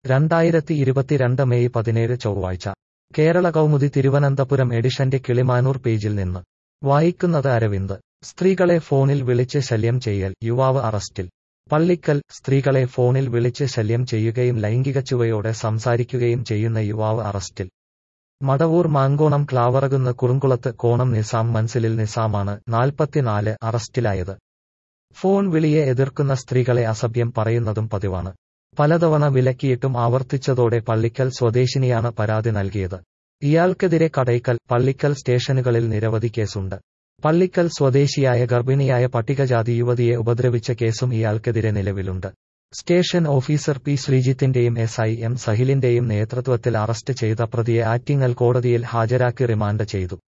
രണ്ടായിരത്തി ഇരുപത്തിരണ്ട് മെയ് പതിനേഴ് ചൊവ്വാഴ്ച കേരള കൗമുദി തിരുവനന്തപുരം എഡിഷന്റെ കിളിമാനൂർ പേജിൽ നിന്ന് വായിക്കുന്നത് അരവിന്ദ് സ്ത്രീകളെ ഫോണിൽ വിളിച്ച് ശല്യം ചെയ്യൽ യുവാവ് അറസ്റ്റിൽ പള്ളിക്കൽ സ്ത്രീകളെ ഫോണിൽ വിളിച്ച് ശല്യം ചെയ്യുകയും ലൈംഗിക ചുവയോടെ സംസാരിക്കുകയും ചെയ്യുന്ന യുവാവ് അറസ്റ്റിൽ മടവൂർ മാങ്കോണം ക്ലാവറകുന്ന് കുറുങ്കുളത്ത് കോണം നിസാം മൻസിലിൽ നിസാമാണ് നാൽപ്പത്തിനാല് അറസ്റ്റിലായത് ഫോൺ വിളിയെ എതിർക്കുന്ന സ്ത്രീകളെ അസഭ്യം പറയുന്നതും പതിവാണ് പലതവണ വിലക്കിയിട്ടും ആവർത്തിച്ചതോടെ പള്ളിക്കൽ സ്വദേശിനിയാണ് പരാതി നൽകിയത് ഇയാൾക്കെതിരെ കടയ്ക്കൽ പള്ളിക്കൽ സ്റ്റേഷനുകളിൽ നിരവധി കേസുണ്ട് പള്ളിക്കൽ സ്വദേശിയായ ഗർഭിണിയായ പട്ടികജാതി യുവതിയെ ഉപദ്രവിച്ച കേസും ഇയാൾക്കെതിരെ നിലവിലുണ്ട് സ്റ്റേഷൻ ഓഫീസർ പി ശ്രീജിത്തിന്റെയും എസ് ഐ എം സഹിലിന്റെയും നേതൃത്വത്തിൽ അറസ്റ്റ് ചെയ്ത പ്രതിയെ ആറ്റിങ്ങൽ കോടതിയിൽ ഹാജരാക്കി റിമാൻഡ് ചെയ്തു